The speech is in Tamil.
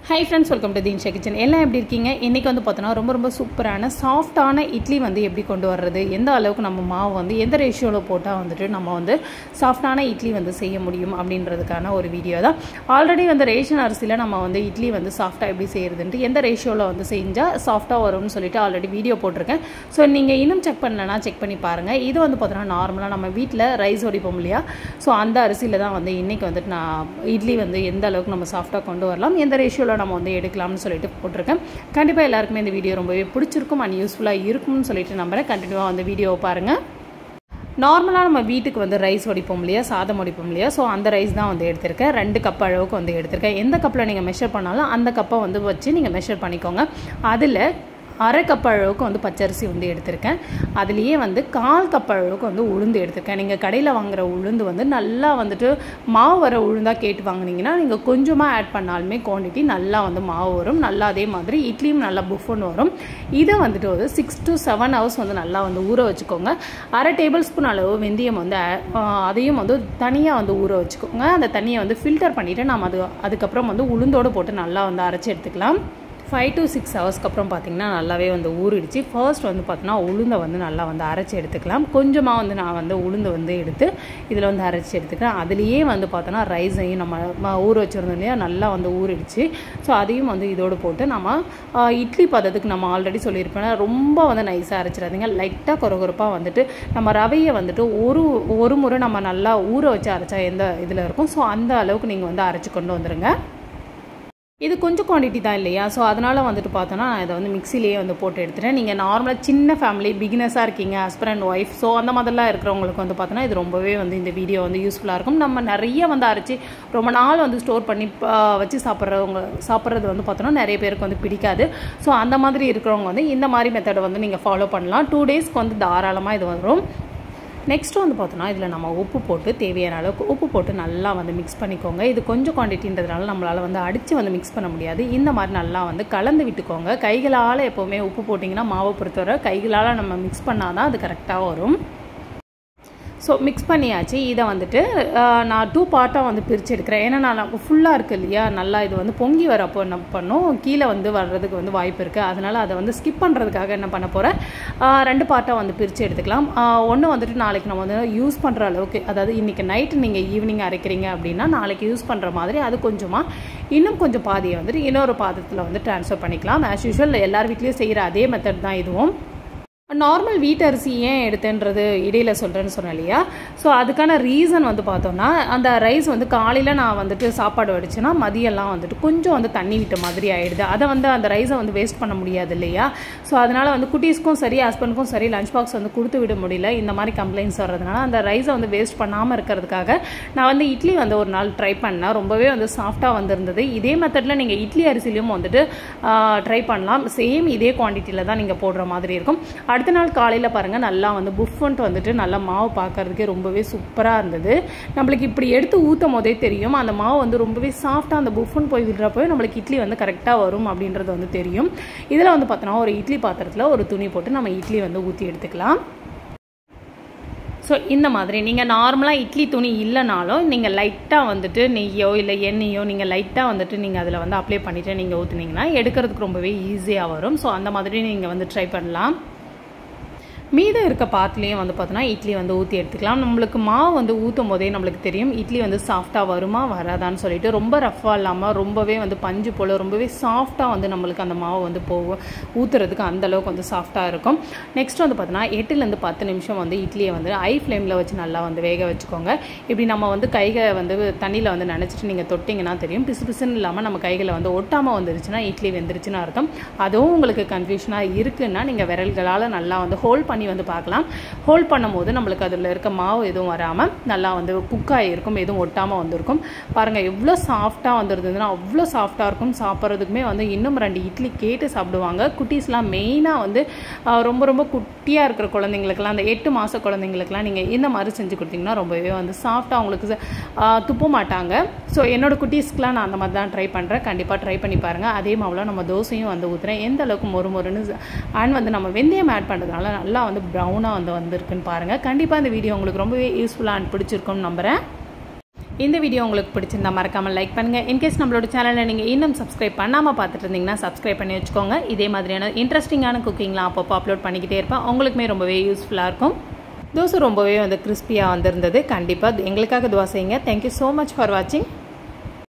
high friends welcome to Deensha kitchen எல்லாம் எப்படி இருக்கீங்க இன்றைக்கி வந்து பார்த்தோன்னா ரொம்ப ரொம்ப சூப்பரான சாஃப்டான இட்லி வந்து எப்படி கொண்டு வர்றது எந்த அளவுக்கு நம்ம மாவு வந்து எந்த ரேஷியோவில் போட்டால் வந்துட்டு நம்ம வந்து சாஃப்டான இட்லி வந்து செய்ய முடியும் அப்படின்றதுக்கான ஒரு வீடியோ தான் ஆல்ரெடி வந்து ரேஷன் அரிசியில் நம்ம வந்து இட்லி வந்து சாஃப்டாக எப்படி செய்கிறதுன்ட்டு எந்த ரேஷியோவில் வந்து செஞ்சால் சாஃப்டாக வரும்னு சொல்லிட்டு ஆல்ரெடி வீடியோ போட்டிருக்கேன் ஸோ நீங்கள் இன்னும் செக் பண்ணலன்னா செக் பண்ணி பாருங்கள் இது வந்து பார்த்தோன்னா நார்மலாக நம்ம வீட்டில் ரைஸ் ஒடிப்போம் இல்லையா ஸோ அந்த அரிசியில் தான் வந்து இன்றைக்கி வந்துட்டு நான் இட்லி வந்து எந்த அளவுக்கு நம்ம சாஃப்டாக கொண்டு வரலாம் எந்த ரேஷியோவில் நம்ம வந்து எடுக்கலாம்னு சொல்லிட்டு போட்டிருக்கேன் கண்டிப்பாக எல்லாருக்குமே இந்த வீடியோ ரொம்பவே பிடிச்சிருக்கும் அண்ட் யூஸ்ஃபுல்லாக இருக்கும்னு சொல்லிட்டு நம்புறேன் கண்டினியூவாக வந்து வீடியோவை பாருங்கள் நார்மலாக நம்ம வீட்டுக்கு வந்து ரைஸ் வடிப்போம் இல்லையா சாதம் வடிப்போம் இல்லையா ஸோ அந்த ரைஸ் தான் வந்து எடுத்திருக்கேன் ரெண்டு கப் அளவுக்கு வந்து எடுத்திருக்கேன் எந்த கப்பில் நீங்கள் மெஷர் பண்ணாலும் அந்த கப்பை வந்து வச்சு நீங்கள் மெஷர் பண்ணிக்கோங்க அதில் அரை கப் அளவுக்கு வந்து பச்சரிசி வந்து எடுத்திருக்கேன் அதுலேயே வந்து கால் கப் அளவுக்கு வந்து உளுந்து எடுத்திருக்கேன் நீங்கள் கடையில் வாங்குற உளுந்து வந்து நல்லா வந்துட்டு மாவு வர உளுந்தாக கேட்டு வாங்கினீங்கன்னா நீங்கள் கொஞ்சமாக ஆட் பண்ணாலுமே குவான்டிட்டி நல்லா வந்து மாவு வரும் நல்லா அதே மாதிரி இட்லியும் நல்லா புஃபுன்னு வரும் இதை வந்துட்டு ஒரு சிக்ஸ் டு செவன் ஹவர்ஸ் வந்து நல்லா வந்து ஊற வச்சுக்கோங்க அரை டேபிள் ஸ்பூன் அளவு வெந்தயம் வந்து அதையும் வந்து தனியாக வந்து ஊற வச்சுக்கோங்க அந்த தண்ணியை வந்து ஃபில்டர் பண்ணிவிட்டு நம்ம அது அதுக்கப்புறம் வந்து உளுந்தோடு போட்டு நல்லா வந்து அரைச்சி எடுத்துக்கலாம் ஃபைவ் டு சிக்ஸ் ஹவர்ஸ்க்கு அப்புறம் பார்த்திங்கன்னா நல்லாவே வந்து ஊறிடுச்சு ஃபர்ஸ்ட் வந்து பார்த்தோன்னா உளுந்தை வந்து நல்லா வந்து அரைச்சி எடுத்துக்கலாம் கொஞ்சமாக வந்து நான் வந்து உளுந்து வந்து எடுத்து இதில் வந்து அரைச்சி எடுத்துக்கிறேன் அதுலேயே வந்து பார்த்தோன்னா ரைஸையும் நம்ம ஊற வச்சுருந்தோம் இல்லையா நல்லா வந்து ஊறிடுச்சு ஸோ அதையும் வந்து இதோடு போட்டு நம்ம இட்லி பதத்துக்கு நம்ம ஆல்ரெடி சொல்லியிருப்பேன் ரொம்ப வந்து நைஸாக அரைச்சிடாதீங்க லைட்டாக கொரகொரப்பாக வந்துட்டு நம்ம ரவையை வந்துட்டு ஒரு ஒரு முறை நம்ம நல்லா ஊற வச்சு அரைச்சா எந்த இதில் இருக்கும் ஸோ அந்த அளவுக்கு நீங்கள் வந்து அரைச்சி கொண்டு வந்துடுங்க இது கொஞ்சம் குவான்டிட்டி தான் இல்லையா ஸோ அதனால் வந்துட்டு பார்த்தோன்னா நான் இதை வந்து மிக்சிலேயே வந்து போட்டு எடுத்துட்டேன் நீங்கள் நார்மலாக சின்ன ஃபேமிலி பிகினஸாக இருக்கீங்க ஹஸ்பண்ட் அண்ட் ஒய்ஃப் ஸோ அந்த மாதிரிலாம் இருக்கிறவங்களுக்கு வந்து பார்த்தோன்னா இது ரொம்பவே வந்து இந்த வீடியோ வந்து யூஸ்ஃபுல்லாக இருக்கும் நம்ம நிறைய வந்து அரைச்சி ரொம்ப நாள் வந்து ஸ்டோர் பண்ணி வச்சு சாப்பிட்றவங்க சாப்பிட்றது வந்து பார்த்தோன்னா நிறைய பேருக்கு வந்து பிடிக்காது ஸோ அந்த மாதிரி இருக்கிறவங்க வந்து இந்த மாதிரி மெத்தடை வந்து நீங்கள் ஃபாலோ பண்ணலாம் டூ டேஸ்க்கு வந்து தாராளமாக இது வரும் நெக்ஸ்ட்டு வந்து பார்த்தோன்னா இதில் நம்ம உப்பு போட்டு தேவையான அளவுக்கு உப்பு போட்டு நல்லா வந்து மிக்ஸ் பண்ணிக்கோங்க இது கொஞ்சம் குவான்டிட்டின்றதுனால நம்மளால் வந்து அடித்து வந்து மிக்ஸ் பண்ண முடியாது இந்த மாதிரி நல்லா வந்து கலந்து விட்டுக்கோங்க கைகளால் எப்போவுமே உப்பு போட்டிங்கன்னா மாவை பொறுத்தவரை கைகளால் நம்ம மிக்ஸ் பண்ணால் தான் அது கரெக்டாக வரும் ஸோ மிக்ஸ் பண்ணியாச்சு இதை வந்துட்டு நான் டூ பார்ட்டாக வந்து பிரித்து எடுக்கிறேன் ஏன்னா நான் ஃபுல்லாக இருக்குது இல்லையா நல்லா இது வந்து பொங்கி வரப்போ என்ன பண்ணும் கீழே வந்து வர்றதுக்கு வந்து வாய்ப்பு இருக்குது அதனால் அதை வந்து ஸ்கிப் பண்ணுறதுக்காக என்ன பண்ண போகிறேன் ரெண்டு பார்ட்டாக வந்து பிரித்து எடுத்துக்கலாம் ஒன்று வந்துட்டு நாளைக்கு நம்ம வந்து யூஸ் பண்ணுற அளவுக்கு அதாவது இன்றைக்கி நைட்டு நீங்கள் ஈவினிங் அரைக்கிறீங்க அப்படின்னா நாளைக்கு யூஸ் பண்ணுற மாதிரி அது கொஞ்சமாக இன்னும் கொஞ்சம் பாதியை வந்துட்டு இன்னொரு பாதத்தில் வந்து ட்ரான்ஸ்ஃபர் பண்ணிக்கலாம் ஆஸ் யூஷுவல் எல்லார் வீட்லேயும் செய்கிற அதே மெத்தட் தான் இதுவும் நார்மல் வீட்டு அரிசி ஏன் எடுத்தேன்றது இடையில சொல்கிறேன்னு சொன்னேன் இல்லையா ஸோ அதுக்கான ரீசன் வந்து பார்த்தோன்னா அந்த ரைஸ் வந்து காலையில் நான் வந்துட்டு சாப்பாடு வடிச்சேன்னா மதியம்லாம் வந்துட்டு கொஞ்சம் வந்து தண்ணி விட்ட மாதிரி ஆகிடுது அதை வந்து அந்த ரைஸை வந்து வேஸ்ட் பண்ண முடியாது இல்லையா ஸோ அதனால் வந்து குட்டீஸ்க்கும் சரி ஹஸ்பண்டுக்கும் சரி லஞ்ச் பாக்ஸ் வந்து கொடுத்து விட முடியல இந்த மாதிரி கம்ப்ளைண்ட்ஸ் வர்றதுனால அந்த ரைஸை வந்து வேஸ்ட் பண்ணாமல் இருக்கிறதுக்காக நான் வந்து இட்லி வந்து ஒரு நாள் ட்ரை பண்ணேன் ரொம்பவே வந்து சாஃப்டாக வந்திருந்தது இதே மெத்தடில் நீங்கள் இட்லி அரிசிலையும் வந்துட்டு ட்ரை பண்ணலாம் சேம் இதே குவான்டிட்டியில் தான் நீங்கள் போடுற மாதிரி இருக்கும் அடுத்த நாள் காலையில் பாருங்கள் நல்லா வந்து புஃபன்ட்டு வந்துட்டு நல்லா மாவு பார்க்கறதுக்கே ரொம்பவே சூப்பராக இருந்தது நம்மளுக்கு இப்படி எடுத்து ஊற்றும் போதே தெரியும் அந்த மாவு வந்து ரொம்பவே சாஃப்டாக அந்த புஃபன் போய் விடுறப்போ நம்மளுக்கு இட்லி வந்து கரெக்டாக வரும் அப்படின்றது வந்து தெரியும் இதில் வந்து பார்த்தோன்னா ஒரு இட்லி பாத்திரத்தில் ஒரு துணி போட்டு நம்ம இட்லி வந்து ஊற்றி எடுத்துக்கலாம் ஸோ இந்த மாதிரி நீங்கள் நார்மலாக இட்லி துணி இல்லைனாலும் நீங்கள் லைட்டாக வந்துட்டு நெய்யோ இல்லை எண்ணெயோ நீங்கள் லைட்டாக வந்துட்டு நீங்கள் அதில் வந்து அப்ளை பண்ணிவிட்டு நீங்கள் ஊற்றுனீங்கன்னா எடுக்கிறதுக்கு ரொம்பவே ஈஸியாக வரும் ஸோ அந்த மாதிரி நீங்கள் வந்து ட்ரை பண்ணலாம் மீதம் இருக்க பாத்துலேயும் வந்து பார்த்தோன்னா இட்லி வந்து ஊற்றி எடுத்துக்கலாம் நம்மளுக்கு மாவு வந்து ஊற்றும் போதே நம்மளுக்கு தெரியும் இட்லி வந்து சாஃப்டாக வருமா வராதான்னு சொல்லிட்டு ரொம்ப ரஃப்பாக இல்லாமல் ரொம்பவே வந்து பஞ்சு போல் ரொம்பவே சாஃப்டாக வந்து நம்மளுக்கு அந்த மாவு வந்து போகும் ஊற்றுறதுக்கு அந்தளவுக்கு வந்து சாஃப்டாக இருக்கும் நெக்ஸ்ட் வந்து பார்த்தோன்னா எட்டுலேருந்து பத்து நிமிஷம் வந்து இட்லியை வந்து ஐ ஃப்ளேமில் வச்சு நல்லா வந்து வேக வச்சுக்கோங்க இப்படி நம்ம வந்து கைகளை வந்து தண்ணியில் வந்து நினச்சிட்டு நீங்கள் தொட்டிங்கன்னா தெரியும் பிசு பிசுன்னு இல்லாமல் நம்ம கைகளை வந்து ஒட்டாமல் வந்துருச்சுன்னா இட்லி வெந்துருச்சுன்னு அர்த்தம் அதுவும் உங்களுக்கு கன்ஃபியூஷனாக இருக்குன்னா நீங்கள் விரல்களால் நல்லா வந்து ஹோல்ட் பண்ணி வந்து பார்க்கலாம் ஹோல்ட் பண்ணும்போது நம்மளுக்கு அதில் இருக்க மாவு எதுவும் வராமல் நல்லா வந்து குக் ஆகிருக்கும் எதுவும் ஒட்டாமல் வந்திருக்கும் பாருங்கள் எவ்வளோ சாஃப்டாக வந்துருந்ததுன்னா அவ்வளோ சாஃப்டாக இருக்கும் சாப்பிட்றதுக்குமே வந்து இன்னும் ரெண்டு இட்லி கேட்டு சாப்பிடுவாங்க குட்டீஸ்லாம் மெயினாக வந்து ரொம்ப ரொம்ப குட்டியாக இருக்கிற குழந்தைங்களுக்குலாம் அந்த எட்டு மாத குழந்தைங்களுக்குலாம் நீங்கள் இந்த மாதிரி செஞ்சு கொடுத்தீங்கன்னா ரொம்பவே வந்து சாஃப்டாக அவங்களுக்கு துப்ப மாட்டாங்க ஸோ என்னோடய குட்டீஸ்க்குலாம் நான் அந்த மாதிரி தான் ட்ரை பண்ணுறேன் கண்டிப்பாக ட்ரை பண்ணி பாருங்கள் அதே மாவில் நம்ம தோசையும் வந்து ஊற்றுறேன் எந்த அளவுக்கு மொறு மொறுன்னு அண்ட் வந்து நம்ம வெந்தயம் ஆட் பண்ணுறதுனால நல்லா வந்து ப்ரௌனாக வந்து வந்திருக்குன்னு பாருங்கள் கண்டிப்பாக இந்த வீடியோ உங்களுக்கு ரொம்பவே யூஸ்ஃபுல்லாக அண்ட் பிடிச்சிருக்கும்னு நம்புகிறேன் இந்த வீடியோ உங்களுக்கு பிடிச்சிருந்தா மறக்காமல் லைக் பண்ணுங்கள் இன்கேஸ் நம்மளோட சேனலை நீங்கள் இன்னும் சப்ஸ்கிரைப் பண்ணாமல் பார்த்துட்டு இருந்தீங்கன்னா சப்ஸ்கிரைப் பண்ணி வச்சுக்கோங்க இதே மாதிரியான இன்ட்ரெஸ்டிங்கான குக்கிங்லாம் அப்பப்போ அப்லோட் பண்ணிக்கிட்டே இருப்பேன் உங்களுக்குமே ரொம்பவே யூஸ்ஃபுல்லாக இருக்கும் தோசை ரொம்பவே வந்து கிறிஸ்பியாக வந்திருந்தது கண்டிப்பாக எங்களுக்காக துவா செய்யுங்க தேங்க்யூ ஸோ மச் ஃபார் வாட்சிங்